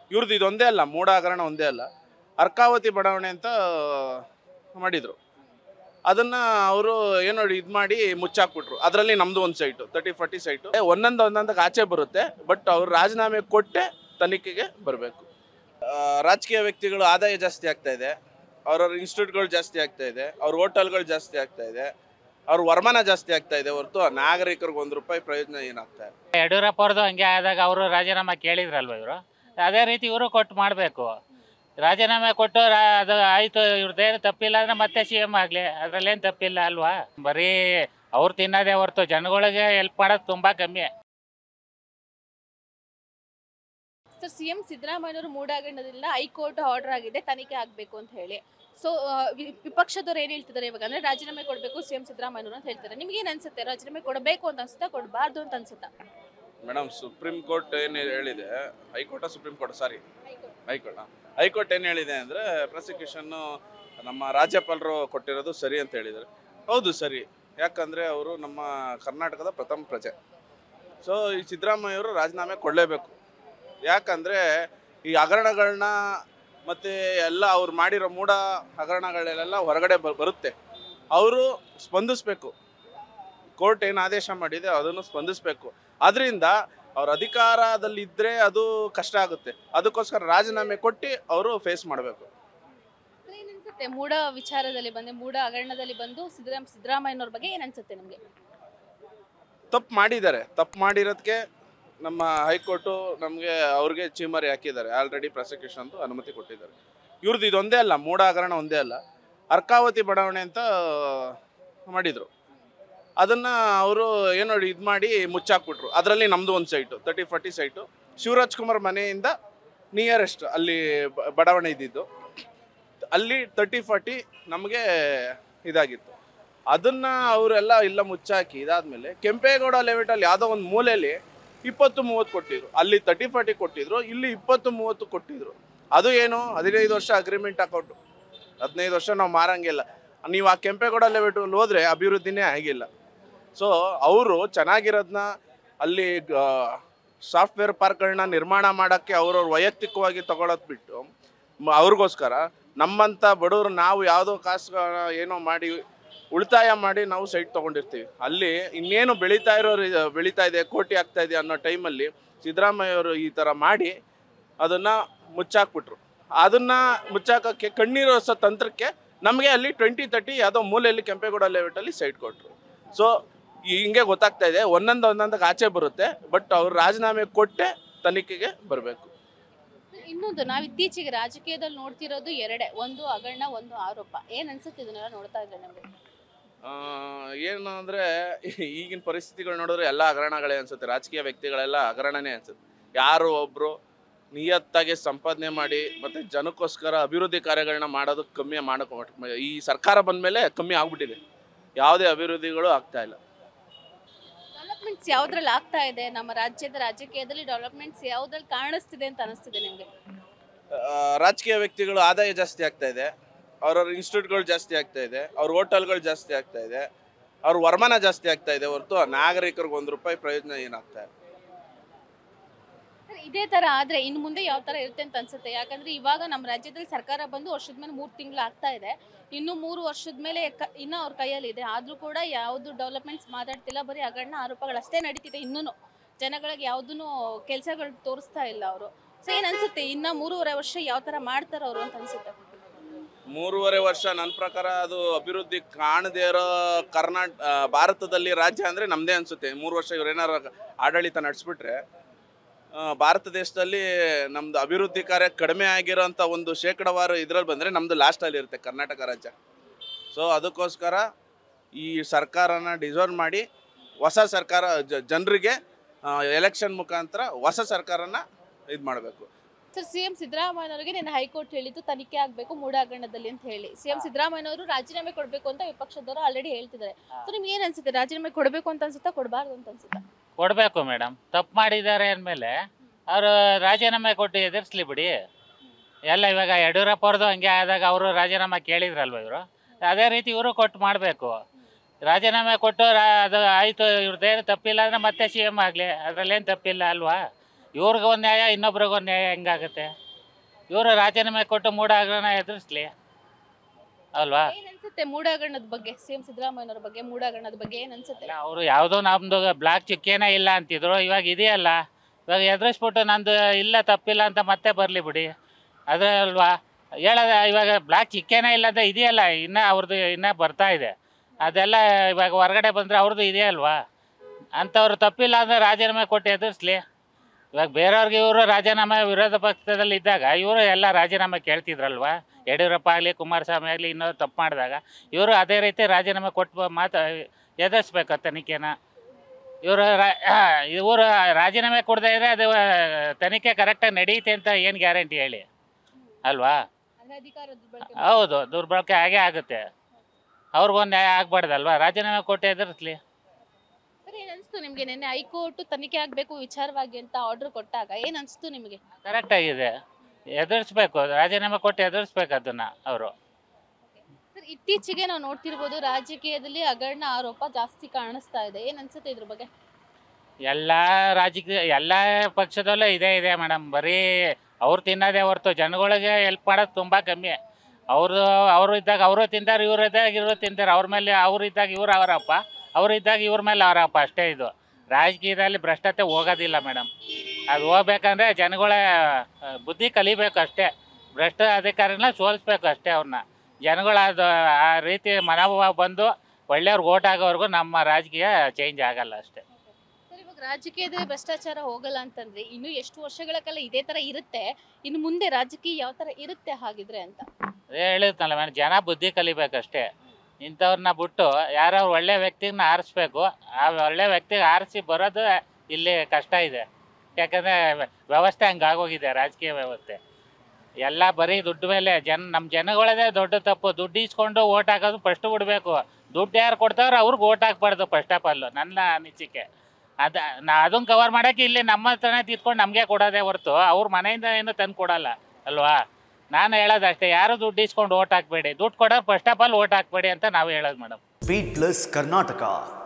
ಇವ್ರದ್ದು ಇದೊಂದೇ ಅಲ್ಲ ಮೂಡ ಹಗರಣ ಒಂದೇ ಅಲ್ಲ ಅರ್ಕಾವತಿ ಬಡಾವಣೆ ಅಂತ ಮಾಡಿದರು ಅದನ್ನು ಅವರು ಏನೋ ಇದು ಮಾಡಿ ಮುಚ್ಚಾಕ್ಬಿಟ್ರು ಅದರಲ್ಲಿ ನಮ್ಮದು ಒಂದು ಸೈಟು ತರ್ಟಿ ಫಾರ್ಟಿ ಸೈಟು ಒಂದೊಂದು ಒಂದೊಂದಕ್ಕೆ ಆಚೆ ಬರುತ್ತೆ ಬಟ್ ಅವ್ರು ರಾಜೀನಾಮೆ ಕೊಟ್ಟೆ ತನಿಖೆಗೆ ಬರಬೇಕು ರಾಜಕೀಯ ವ್ಯಕ್ತಿಗಳು ಆದಾಯ ಜಾಸ್ತಿ ಆಗ್ತಾ ಇದೆ ಅವ್ರವ್ರ ಇನ್ಸ್ಟಿಟ್ಯೂಟ್ಗಳು ಜಾಸ್ತಿ ಆಗ್ತಾ ಇದೆ ಅವ್ರ ಹೋಟೆಲ್ಗಳು ಜಾಸ್ತಿ ಆಗ್ತಾ ಇದೆ ಅವ್ರ ವರಮಾನ ಜಾಸ್ತಿ ಆಗ್ತಾ ಇದೆ ಹೊರತು ನಾಗರಿಕರಿಗೆ ಒಂದು ರೂಪಾಯಿ ಪ್ರಯೋಜನ ಏನಾಗ್ತಾ ಇಲ್ಲ ಯಡಿಯೂರಪ್ಪ ಅವ್ರದ್ದು ಹಂಗೆ ಆದಾಗ ಅವರು ರಾಜೀನಾಮೆ ಕೇಳಿದ್ರಲ್ವ ಇವರು ಅದೇ ರೀತಿ ಇವರು ಕೊಟ್ಟು ಮಾಡಬೇಕು ರಾಜೀನಾಮೆ ಕೊಟ್ಟು ರಾ ಅದು ಆಯಿತು ಇವ್ರದ್ದೇನು ತಪ್ಪಿಲ್ಲ ಅಂದರೆ ಮತ್ತೆ ಸಿ ಎಮ್ ಆಗಲಿ ಅದರಲ್ಲೇನು ತಪ್ಪಿಲ್ಲ ಅಲ್ವಾ ಬರೀ ಅವ್ರು ತಿನ್ನೋದೇ ಹೊರ್ತು ಜನಗಳಿಗೆ ಹೆಲ್ಪ್ ಮಾಡೋದು ತುಂಬ ಕಮ್ಮಿ ಸರ್ ಸಿ ಎಂ ಸಿದ್ದರಾಮಯ್ಯನವರು ಮೂಡಾಗರಣದಿಂದ ಹೈಕೋರ್ಟ್ ಆರ್ಡರ್ ಆಗಿದೆ ತನಿಖೆ ಆಗಬೇಕು ಅಂತ ಹೇಳಿ ಸೊ ವಿಪಕ್ಷದವ್ರು ಏನು ಹೇಳ್ತಿದ್ದಾರೆ ಇವಾಗ ಅಂದ್ರೆ ರಾಜೀನಾಮೆ ಕೊಡಬೇಕು ಸಿ ಎಂ ಸಿದ್ದರಾಮಯ್ಯನವರು ಅಂತ ಹೇಳ್ತಾರೆ ನಿಮ್ಗೆ ಏನು ಅನ್ಸುತ್ತೆ ರಾಜೀನಾಮೆ ಕೊಡಬೇಕು ಅಂತ ಅನ್ಸುತ್ತಾ ಕೊಡಬಾರ್ದು ಅಂತ ಅನ್ಸುತ್ತಾ ಮೇಡಮ್ ಸುಪ್ರೀಂ ಕೋರ್ಟ್ ಏನು ಹೇಳಿದೆ high court supreme court sorry high court high court ಏನು ಹೇಳಿದೆ ಅಂದರೆ ಪ್ರಾಸಿಕ್ಯೂಷನ್ನು ನಮ್ಮ ರಾಜ್ಯಪಾಲರು ಕೊಟ್ಟಿರೋದು ಸರಿ ಅಂತ ಹೇಳಿದ್ದಾರೆ ಹೌದು ಸರಿ ಯಾಕಂದರೆ ಅವರು ನಮ್ಮ ಕರ್ನಾಟಕದ ಪ್ರಥಮ ಪ್ರಜೆ ಸೊ ಈ ಸಿದ್ದರಾಮಯ್ಯವರು ರಾಜೀನಾಮೆ ಕೊಡಲೇಬೇಕು ಯಾಕಂದರೆ ಈ ಹಗರಣಗಳನ್ನ ಮತ್ತು ಎಲ್ಲ ಅವ್ರು ಮಾಡಿರೋ ಮೂಢ ಹಗರಣಗಳೆಲ್ಲ ಹೊರಗಡೆ ಬ ಬರುತ್ತೆ ಅವರು ಸ್ಪಂದಿಸ್ಬೇಕು ಕೋರ್ಟ್ ಏನು ಆದೇಶ ಮಾಡಿದೆ ಅದನ್ನು ಸ್ಪಂದಿಸಬೇಕು ಅದರಿಂದ ಅವ್ರ ಅಧಿಕಾರದಲ್ಲಿದ್ದರೆ ಅದು ಕಷ್ಟ ಆಗುತ್ತೆ ಅದಕ್ಕೋಸ್ಕರ ರಾಜೀನಾಮೆ ಕೊಟ್ಟು ಅವರು ಫೇಸ್ ಮಾಡಬೇಕು ಸರ್ ಏನ್ ಅನ್ಸುತ್ತೆ ಮೂಡ ವಿಚಾರದಲ್ಲಿ ಬಂದು ಮೂಡ ಹಗರಣದಲ್ಲಿ ಬಂದು ಸಿದ್ದರಾಮ ಸಿದ್ದರಾಮಯ್ಯನವ್ರ ಬಗ್ಗೆ ಏನ್ ಅನ್ಸುತ್ತೆ ನಿಮ್ಗೆ ತಪ್ಪು ಮಾಡಿದ್ದಾರೆ ತಪ್ಪು ಮಾಡಿರೋದಕ್ಕೆ ನಮ್ಮ ಹೈಕೋರ್ಟು ನಮಗೆ ಅವ್ರಿಗೆ ಚೀಮರಿ ಹಾಕಿದ್ದಾರೆ ಆಲ್ರೆಡಿ ಪ್ರಾಸಿಕ್ಯೂಷನ್ದು ಅನುಮತಿ ಕೊಟ್ಟಿದ್ದಾರೆ ಇವ್ರದ್ದು ಇದೊಂದೇ ಅಲ್ಲ ಮೂಢ ಹಗರಣ ಒಂದೇ ಅಲ್ಲ ಅರ್ಕಾವತಿ ಬಡಾವಣೆ ಅಂತ ಮಾಡಿದರು ಅದನ್ನು ಅವರು ಏನೋ ಇದು ಮಾಡಿ ಮುಚ್ಚಾಕ್ಬಿಟ್ರು ಅದರಲ್ಲಿ ನಮ್ಮದು ಒಂದು site thirty forty site Shivaraj Kumar ಮನೆಯಿಂದ ನಿಯರೆಸ್ಟ್ ಅಲ್ಲಿ ಬ- ಬಡಾವಣೆ ಇದ್ದಿದ್ದು ಅಲ್ಲಿ ತರ್ಟಿ ಫಾರ್ಟಿ ನಮಗೆ ಇದಾಗಿತ್ತು ಅದನ್ನು ಅವರೆಲ್ಲ ಇಲ್ಲ ಮುಚ್ಚಾಕಿ ಇದಾದಮೇಲೆ ಕೆಂಪೇಗೌಡ ಲೆವೆಟಲ್ಲಿ ಯಾವುದೋ ಒಂದು ಮೂಲೆಯಲ್ಲಿ ಇಪ್ಪತ್ತು ಮೂವತ್ತು ಕೊಟ್ಟಿದ್ರು ಅಲ್ಲಿ ತರ್ಟಿ ಫಾರ್ಟಿ ಕೊಟ್ಟಿದ್ರು ಇಲ್ಲಿ ಇಪ್ಪತ್ತು ಮೂವತ್ತು ಕೊಟ್ಟಿದ್ರು ಅದು ಏನು ಹದಿನೈದು ವರ್ಷ ಅಗ್ರಿಮೆಂಟ್ ಅಕೌಂಟು ಹದಿನೈದು ವರ್ಷ ನಾವು ಮಾರಂಗಿಲ್ಲ ನೀವು ಆ ಕೆಂಪೇಗೌಡ ಲೆವೆಟಲ್ಲಿ ಹೋದರೆ ಅಭಿವೃದ್ಧಿನೇ ಆಗಿಲ್ಲ ಸೊ ಅವರು ಚೆನ್ನಾಗಿರೋದನ್ನ ಅಲ್ಲಿ ಸಾಫ್ಟ್ವೇರ್ ಪಾರ್ಕ್ಗಳನ್ನ ನಿರ್ಮಾಣ ಮಾಡೋಕ್ಕೆ ಅವ್ರವ್ರ ವೈಯಕ್ತಿಕವಾಗಿ ತಗೊಳೋದು ಬಿಟ್ಟು ಮ- ಅವ್ರಿಗೋಸ್ಕರ ನಮ್ಮಂಥ ಬಡವರು ನಾವು ಯಾವುದೋ ಕಾಸು ಏನೋ ಮಾಡಿ ಉಳಿತಾಯ ಮಾಡಿ ನಾವು ಸೈಟ್ ತೊಗೊಂಡಿರ್ತೀವಿ ಅಲ್ಲಿ ಇನ್ನೇನು ಬೆಳೀತಾ ಇರೋರು ಇದು- ಬೆಳೀತಾ ಇದೆ ಕೋಟಿ ಆಗ್ತಾ ಇದೆ ಅನ್ನೋ ಟೈಮಲ್ಲಿ ಸಿದ್ದರಾಮಯ್ಯ ಅವರು ಈ ಥರ ಮಾಡಿ ಅದನ್ನು ಮುಚ್ಚಾಕ್ಬಿಟ್ರು ಅದನ್ನು ಮುಚ್ಚಾಕೋಕ್ಕೆ ಕಣ್ಣೀರು ಒರೆಸೋ ತಂತ್ರಕ್ಕೆ ನಮಗೆ ಅಲ್ಲಿ ಟ್ವೆಂಟಿ ತರ್ಟಿ ಯಾವುದೋ ಮೂಲೆಯಲ್ಲಿ ಕೆಂಪೇಗೌಡ ಲೆವೆಟಲ್ಲಿ ಸೈಟ್ ಕೊಟ್ಟರು ಸೊ ಹಿಂಗೆ ಗೊತ್ತಾಗ್ತಾ ಇದೆ ಒಂದೊಂದು ಒಂದೊಂದಕ್ಕೆ ಆಚೆ ಬರುತ್ತೆ ಬಟ್ ಅವ್ರು ರಾಜೀನಾಮೆ ಕೊಟ್ಟೆ ತನಿಖೆಗೆ ಬರಬೇಕು ಇನ್ನೊಂದು ನಾವು ಇತ್ತೀಚೆಗೆ ರಾಜಕೀಯದಲ್ಲಿ ನೋಡ್ತಿರೋದು ಎರಡೇ ಒಂದು ಹಗರಣ ಒಂದು ಆರೋಪ ಏನ್ ಅನ್ಸುತ್ತೆ ಇದನ್ನೆಲ್ಲ ನೋಡ್ತಾ ಇದ್ರೆ ನಮ್ಗೆ ಆ, ಏನು ಅಂದರೆ ಈಗಿನ ಪರಿಸ್ಥಿತಿಗಳು ನೋಡಿದ್ರೆ ಎಲ್ಲ ಹಗರಣಗಳೇ ಅನ್ಸುತ್ತೆ ರಾಜಕೀಯ ವ್ಯಕ್ತಿಗಳೆಲ್ಲ ಹಗರಣನೇ ಅನ್ಸುತ್ತೆ ಯಾರು ಒಬ್ಬರು ನಿಯತ್ತಾಗಿ ಸಂಪಾದನೆ ಮಾಡಿ ಮತ್ತು ಜನಕ್ಕೋಸ್ಕರ ಅಭಿವೃದ್ಧಿ ಕಾರ್ಯಗಳನ್ನ ಮಾಡೋದು ಕಮ್ಮಿ ಮಾಡೋಕೆ ಈ ಸರ್ಕಾರ ಬಂದ ಮೇಲೆ ಕಮ್ಮಿ ಆಗ್ಬಿಟ್ಟಿದೆ ಯಾವುದೇ ಅಭಿವೃದ್ಧಿಗಳು ಆಗ್ತಾ ಇಲ್ಲ ಡೆವಲಪ್ಮೆಂಟ್ಸ್ ಯಾವ್ದ್ರಲ್ಲಿ ಆಗ್ತಾ ಇದೆ ನಮ್ಮ ರಾಜ್ಯದ ರಾಜಕೀಯದಲ್ಲಿ ಡೆವಲಪ್ಮೆಂಟ್ಸ್ ಯಾವ್ದ್ರಲ್ಲಿ ಕಾಣಿಸ್ತಿದೆ ಅಂತ ಅನಿಸ್ತಿದೆ ನಿಮ್ಗೆ ಆ, ರಾಜಕೀಯ ವ್ಯಕ್ತಿಗಳು ಆದಾಯ ಜಾಸ್ತಿ ಆಗ್ತಾ ಇದೆ ಅವ್ರವ್ರ ಇನ್ಸ್ಟಿಟ್ಯೂಟ್ಗಳು ಜಾಸ್ತಿ ಆಗ್ತಾ ಇದೆ ಅವ್ರ ಹೋಟೆಲ್ಗಳು ಜಾಸ್ತಿ ಆಗ್ತಾ ಇದೆ ಅವ್ರ ವರಮಾನ ಜಾಸ್ತಿ ಆಗ್ತಾ ಇದೆ ಹೊರತು ನಾಗರಿಕರಿಗೆ ಒಂದು ರೂಪಾಯಿ ಪ್ರಯೋಜನ ಏನಾಗ್ತಾ ಇಲ್ಲ ಸರ್, ಇದೇ ತರ ಆದ್ರೆ ಇನ್ನು ಮುಂದೆ ಯಾವ ತರ ಇರುತ್ತೆ ಅಂತ ಅನ್ಸುತ್ತೆ ಯಾಕಂದ್ರೆ ಇವಾಗ ನಮ್ಮ ರಾಜ್ಯದಲ್ಲಿ ಸರ್ಕಾರ ಬಂದು ವರ್ಷದ ಮೇಲೆ ಮೂರು ತಿಂಗಳು ಆಗ್ತಾ ಇದೆ ಇನ್ನು ಮೂರು ವರ್ಷದ ಮೇಲೆ ಕ- ಇನ್ನು ಅವ್ರ ಕೈಯಲ್ಲಿ ಇದೆ ಆದ್ರೂ ಕೂಡ ಯಾವ್ದು ಡೆವಲಪ್ಮೆಂಟ್ಸ್ ಮಾತಾಡ್ತಿಲ್ಲ ಬರೀ ಹಗರಣ ಆರೋಪಗಳು ಅಷ್ಟೇ ನಡೀತಿದೆ ಇನ್ನೂ ಜನಗಳಿಗೆ ಯಾವ್ದೂ ಕೆಲಸಗಳು ತೋರಿಸ್ತಾ ಇಲ್ಲ ಅವರು ಸೊ ಏನ್ ಅನ್ಸುತ್ತೆ ಇನ್ನ ಮೂರುವರೆ ವರ್ಷ ಯಾವ ತರ ಮಾಡ್ತಾರ ಅವರು ಅಂತ ಅನ್ಸುತ್ತೆ ಮೂರುವರೆ ವರ್ಷ ನನ್ನ ಪ್ರಕಾರ ಅದು ಅಭಿವೃದ್ಧಿ ಕಾಣದೇ ಇರೋ ಕರ್ನಾಟ ಆ, ಭಾರತದಲ್ಲಿ ರಾಜ್ಯ ಅಂದರೆ ನಮ್ಮದೇ ಅನಿಸುತ್ತೆ ಮೂರು ವರ್ಷ ಇವ್ರೇನಾರು ಆಡಳಿತ ನಡೆಸ್ಬಿಟ್ರೆ ಆ, ಭಾರತ ದೇಶದಲ್ಲಿ ನಮ್ಮದು ಅಭಿವೃದ್ಧಿ ಕಾರ್ಯ ಕಡಿಮೆ ಆಗಿರೋಂಥ ಒಂದು ಶೇಕಡವಾರು ಇದ್ರಲ್ಲಿ ಬಂದರೆ ನಮ್ಮದು ಲಾಸ್ಟಲ್ಲಿ ಇರುತ್ತೆ ಕರ್ನಾಟಕ ರಾಜ್ಯ ಸೊ ಅದಕ್ಕೋಸ್ಕರ ಈ ಸರ್ಕಾರನ ಡಿಸರ್ವ್ ಮಾಡಿ ಹೊಸ ಸರ್ಕಾರ ಜನರಿಗೆ ಎಲೆಕ್ಷನ್ ಮುಖಾಂತರ ಹೊಸ ಸರ್ಕಾರನ ಇದು ಮಾಡಬೇಕು ಸರ್ ಸಿಎಂ ಸಿದ್ದರಾಮಯ್ಯನವರಿಗೆ ನಿನ್ನೆ ಹೈಕೋರ್ಟ್ ಹೇಳಿದ್ದು ತನಿಖೆ ಆಗಬೇಕು ಮೂಡ ಹಗರಣದಲ್ಲಿ ಅಂತ ಹೇಳಿ ಸಿಎಂ ಸಿದ್ದರಾಮಯ್ಯನವರು ರಾಜೀನಾಮೆ ಕೊಡಬೇಕು ಅಂತ ವಿಪಕ್ಷದವರು ಆಲ್ರೆಡಿ ಹೇಳ್ತಿದ್ದಾರೆ ಸೊ ನಿಮ್ಗೆ ಏನ್ ಅನ್ಸುತ್ತೆ ರಾಜೀನಾಮೆ ಕೊಡಬೇಕು ಅಂತ ಅನ್ಸುತ್ತಾ ಕೊಡಬಾರ್ದು ಅಂತ ಅನ್ಸುತ್ತಾ ಕೊಡಬೇಕು ಮೇಡಮ್ ತಪ್ಪು ಮಾಡಿದ್ದಾರೆ ಅಂದಮೇಲೆ ಅವರು ರಾಜೀನಾಮೆ ಕೊಟ್ಟು ಎದುರಿಸ್ಲಿ ಬಿಡಿ ಎಲ್ಲ ಇವಾಗ ಯಡಿಯೂರಪ್ಪ ಅವ್ರದ್ದು ಹಂಗೆ ಆದಾಗ ಅವರು ರಾಜೀನಾಮೆ ಕೇಳಿದ್ರಲ್ವ ಇವರು ಅದೇ ರೀತಿ ಇವರು ಕೊಟ್ಟು ಮಾಡಬೇಕು ರಾಜೀನಾಮೆ ಕೊಟ್ಟು ರಾ ಅದು ಆಯಿತು ಇವ್ರದ್ದೇನು ತಪ್ಪಿಲ್ಲ ಅಂದರೆ ಮತ್ತೆ ಸಿ ಎಮ್ ಆಗಲಿ ಅದರಲ್ಲೇನು ತಪ್ಪಿಲ್ಲ ಅಲ್ವಾ ಇವ್ರಿಗೆ ಒಂದು ನ್ಯಾಯ ಇನ್ನೊಬ್ರಿಗೆ ಒಂದು ನ್ಯಾಯ ಹೆಂಗಾಗುತ್ತೆ ಇವರು ರಾಜೀನಾಮೆ ಕೊಟ್ಟು ಮೂಡ ಹಗರಣ ಎದುರಿಸ್ಲಿ ಅಲ್ವಾ ಏನ್ ಅನ್ಸುತ್ತೆ ಮೂಡಾಗರಣದ ಬಗ್ಗೆ ಸಿಎಂ ಸಿದ್ದರಾಮಯ್ಯನವ್ರ ಬಗ್ಗೆ ಮೂಡಾಗರಣದ ಬಗ್ಗೆ ಏನ್ ಅನ್ಸುತ್ತೆ ಅವರು ಯಾವುದೋ ನಮ್ಮದು ಬ್ಲಾಕ್ ಚಿಕ್ಕೇನೇ ಇಲ್ಲ ಅಂತಿದ್ರು ಇವಾಗ ಇದೆಯಲ್ಲ ಇವಾಗ ಎದುರಿಸ್ಬಿಟ್ಟು ನಂದು ಇಲ್ಲ ತಪ್ಪಿಲ್ಲ ಅಂತ ಮತ್ತೆ ಬರಲಿ ಬಿಡಿ ಅದೇ ಅಲ್ವಾ ಹೇಳೋದ ಇವಾಗ ಬ್ಲಾಕ್ ಚಿಕ್ಕೇನೇ ಇಲ್ಲ ಅಂತ ಇದೆಯಲ್ಲ ಇನ್ನೂ ಅವ್ರದ್ದು ಇನ್ನೂ ಬರ್ತಾ ಇದೆ ಅದೆಲ್ಲ ಇವಾಗ ಹೊರಗಡೆ ಬಂದರೆ ಅವ್ರದ್ದು ಇದೆಯಲ್ವಾ ಅಂಥವ್ರು ತಪ್ಪಿಲ್ಲ ಅಂದರೆ ರಾಜೀನಾಮೆ ಕೊಟ್ಟು ಎದುರಿಸ್ಲಿ ಇವಾಗ ಬೇರೆಯವ್ರಿಗೆ ಇವರು ರಾಜೀನಾಮೆ ವಿರೋಧ ಪಕ್ಷದಲ್ಲಿ ಇದ್ದಾಗ ಇವರು ಎಲ್ಲ ರಾಜೀನಾಮೆ ಕೇಳ್ತಿದ್ರಲ್ವಾ ಯಡಿಯೂರಪ್ಪ ಆಗಲಿ ಕುಮಾರಸ್ವಾಮಿ ಆಗಲಿ ಇನ್ನೊಂದು ತಪ್ಪು ಮಾಡಿದಾಗ ಇವರು ಅದೇ ರೀತಿ ರಾಜೀನಾಮೆ ಕೊಟ್ಟು ಮಾತು ಎದುರಿಸ್ಬೇಕು ತನಿಖೆನ ಇವರು ಇವರು ರಾಜೀನಾಮೆ ಕೊಡದೇ ಇದ್ರೆ ಅದು ಆ, ತನಿಖೆ ಕರೆಕ್ಟಾಗಿ ನಡೀತೆ ಅಂತ ಏನು ಗ್ಯಾರಂಟಿ ಹೇಳಿ ಅಲ್ವಾ ಅಂದ್ರೆ ಅಧಿಕಾರದ ಬಗ್ಗೆ ಹೌದು ದುರ್ಬಳಕೆ ಆಗೇ ಆಗುತ್ತೆ ಅವ್ರಿಗೊಂದು ನ್ಯಾಯ ಆಗ್ಬಾರ್ದಲ್ವಾ ರಾಜೀನಾಮೆ ಕೊಟ್ಟು ಎದುರಿಸ್ಲಿ ಸರ್ ಏನ್ ಅನ್ಸ್ತು ನಿಮ್ಗೆ ನಿನ್ನೆ ಹೈಕೋರ್ಟ್ ತನಿಖೆ ಆಗ್ಬೇಕು ವಿಚಾರವಾಗಿ ಅಂತ ಆರ್ಡರ್ ಕೊಟ್ಟಾಗ ಏನ್ ಅನ್ಸ್ತು ನಿಮಗೆ ಕರೆಕ್ಟಾಗಿದೆ ಎದುರಿಸ್ಬೇಕು ರಾಜೀನಾಮೆ ಕೊಟ್ಟು ಎದುರಿಸ್ಬೇಕು ಅದನ್ನು ಅವರು ಸರ್ ಇತ್ತೀಚೆಗೆ ನಾವು ನೋಡ್ತಿರ್ಬೋದು ರಾಜಕೀಯದಲ್ಲಿ ಹಗರಣ ಆರೋಪ ಜಾಸ್ತಿ ಕಾಣಿಸ್ತಾ ಇದೆ ಏನ್ ಅನ್ಸುತ್ತೆ ಇದ್ರ ಬಗ್ಗೆ ಎಲ್ಲ ರಾಜಕೀಯ ಎಲ್ಲ ಪಕ್ಷದಲ್ಲೂ ಇದೇ ಇದೆ ಮೇಡಮ್ ಬರೀ ಅವ್ರು ತಿನ್ನೋದೇ ಹೊರ್ತು ಜನಗಳಿಗೆ ಹೆಲ್ಪ್ ಮಾಡೋದು ತುಂಬ ಕಮ್ಮಿ ಅವರು ಅವರು ಇದ್ದಾಗ ಅವರು ತಿಂತಾರೆ ಇವ್ರು ಇದ್ದಾಗ ಇವರು ತಿಂತಾರೆ ಅವ್ರ ಮೇಲೆ ಅವ್ರು ಇದ್ದಾಗ ಇವ್ರು ಅವರಪ್ಪ ಅವ್ರು ಇದ್ದಾಗ ಇವ್ರ ಮೇಲೆ ಅವರಪ್ಪ ಅಷ್ಟೇ ಇದು ರಾಜಕೀಯದಲ್ಲಿ ಭ್ರಷ್ಟತೆ ಹೋಗೋದಿಲ್ಲ ಮೇಡಮ್ ಅದು ಹೋಗ್ಬೇಕಂದ್ರೆ ಜನಗಳ ಆ, ಬುದ್ಧಿ ಕಲಿಬೇಕು ಅಷ್ಟೇ ಭ್ರಷ್ಟ ಅಧಿಕಾರಿನ ಸೋಲಿಸ್ಬೇಕು ಅಷ್ಟೇ ಅವ್ರನ್ನ ಜನಗಳ ಅದು ಆ ರೀತಿ ಮನೋಭಾವ ಬಂದು ಒಳ್ಳೆಯವ್ರಿಗೆ ಓಟ್ ಆಗೋವರೆಗೂ ನಮ್ಮ ರಾಜಕೀಯ ಚೇಂಜ್ ಆಗಲ್ಲ ಅಷ್ಟೇ ಸರ್ ಇವಾಗ ರಾಜಕೀಯದಲ್ಲಿ ಭ್ರಷ್ಟಾಚಾರ ಹೋಗಲ್ಲ ಅಂತಂದ್ರೆ ಇನ್ನು ಎಷ್ಟು ವರ್ಷಗಳ ಕಾಲ ಇದೇ ತರ ಇರುತ್ತೆ ಇನ್ನು ಮುಂದೆ ರಾಜಕೀಯ ಯಾವ ತರ ಇರುತ್ತೆ ಹಾಗಿದ್ರೆ ಅಂತ ಅದೇ ಹೇಳಿದ್ನಲ್ಲ ಮೇಡಮ್ ಜನ ಬುದ್ಧಿ ಕಲಿಬೇಕಷ್ಟೇ ಇಂಥವ್ರನ್ನ ಬಿಟ್ಟು ಯಾರೋ ಒಳ್ಳೆ ವ್ಯಕ್ತಿನ ಆರಿಸ್ಬೇಕು ಆ ಒಳ್ಳೆ ವ್ಯಕ್ತಿಗೆ ಆರಿಸಿ ಬರೋದು ಇಲ್ಲಿ ಕಷ್ಟ ಇದೆ ಯಾಕಂದರೆ ವ್ಯವಸ್ಥೆ ಹಂಗಾಗೋಗಿದೆ ರಾಜಕೀಯ ವ್ಯವಸ್ಥೆ ಎಲ್ಲ ಬರೀ ದುಡ್ಡು ಮೇಲೆ ಜನ ನಮ್ಮ ಜನಗಳದೇ ದೊಡ್ಡ ತಪ್ಪು ದುಡ್ಡು ಇಸ್ಕೊಂಡು ಓಟ್ ಹಾಕೋದು ಫಸ್ಟ್ ಬಿಡಬೇಕು ದುಡ್ಡು ಯಾರು ಕೊಡ್ತಾರೋ ಅವ್ರಿಗೆ ಓಟ್ ಹಾಕ್ಬಾರ್ದು ಫಸ್ಟ್ ಆಫ್ ಆಲ್ ನನ್ನ ಅನಿಸಿಕೆ ಅದ ನಾ ಅದನ್ನ ಕವರ್ ಮಾಡೋಕ್ಕೆ ಇಲ್ಲಿ ನಮ್ಮ ಹತ್ರನೇ ತಿತ್ಕೊಂಡು ನಮಗೆ ಕೊಡೋದೇ ಹೊರ್ತು ಅವ್ರ ಮನೆಯಿಂದ ಏನು ತಂದು ಕೊಡಲ್ಲ ಅಲ್ವಾ ನಾನು ಹೇಳೋದಷ್ಟೇ ಯಾರು ದುಡ್ಡು ಇಸ್ಕೊಂಡು ಓಟ್ ಹಾಕ್ಬೇಡಿ ದುಡ್ಡು ಕೊಡೋರು ಫಸ್ಟ್ ಆಫ್ ಆಲ್ ಓಟ್ ಹಾಕ್ಬೇಡಿ ಅಂತ ನಾವು ಹೇಳೋದು ಮೇಡಮ್ ಸ್ಪೀಡ್ ಪ್ಲಸ್ ಕರ್ನಾಟಕ